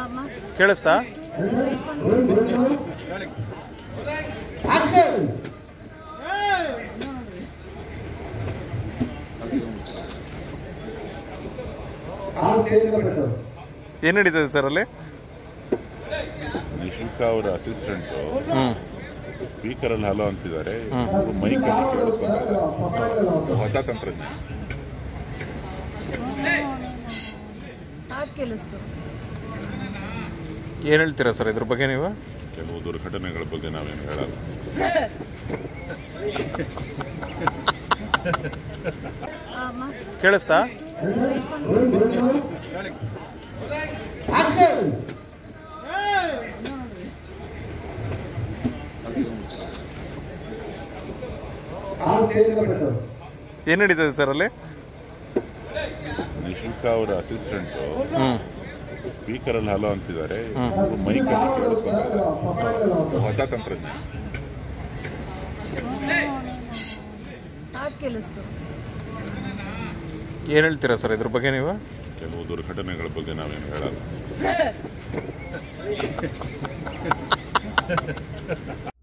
ಕೇಳಿಸ್ತಾ ಏನು ನಡೀತದೆ ಸರ್ ಅಲ್ಲಿ ನಿಶುಲ್ಕ ಅವರ ಅಸಿಸ್ಟೆಂಟ್ ಹ್ಞೂ ಸ್ಪೀಕರ್ ಅಲ್ಲಿ ಹಲೋ ಅಂತಿದ್ದಾರೆ ಹ್ಮ್. ಮೈಕ್ ಅಲ್ಲಿ ಕೇಳಿಸ್ಕೊಂತಾರೆ. ಹೊಸ ತಂತ್ರಜ್ಞಾನ ಹಾಡು ಕೇಳಿಸ್ತು ಏನು ಹೇಳ್ತೀರಾ ಸರ್ ಇದ್ರ ಬಗ್ಗೆ ನೀವು ಕೆಲವು ದುರ್ಘಟನೆಗಳ ಬಗ್ಗೆ ನಾವೇನು ಹೇಳಲ್ಲ ಕೇಳಿಸ್ತಾ ಏನು ನಡೀತದೆ ಸರ್ ಅಲ್ಲಿ ನಿಶುಲ್ಕ ಅವರ ಅಸಿಸ್ಟೆಂಟ್ ಹ್ಞೂ ಸ್ಪೀಕರ್ ಅಲ್ಲಿ ಹಲೋ ಅಂತಿದ್ದಾರೆ ಹ್ಮ್. ಮೈಕ್ ಅಲ್ಲಿ ಕೇಳಿಸ್ಕೊಂತಾರೆ. ಹೊಸ ತಂತ್ರಜ್ಞಾನ ಹಾಡು ಕೇಳಿಸ್ತು ಏನು ಹೇಳ್ತೀರಾ ಸರ್ ಇದ್ರ ಬಗ್ಗೆ ನೀವು ಕೆಲವು ದುರ್ಘಟನೆಗಳ ಬಗ್ಗೆ ನಾವೇನು ಹೇಳಲ್ಲ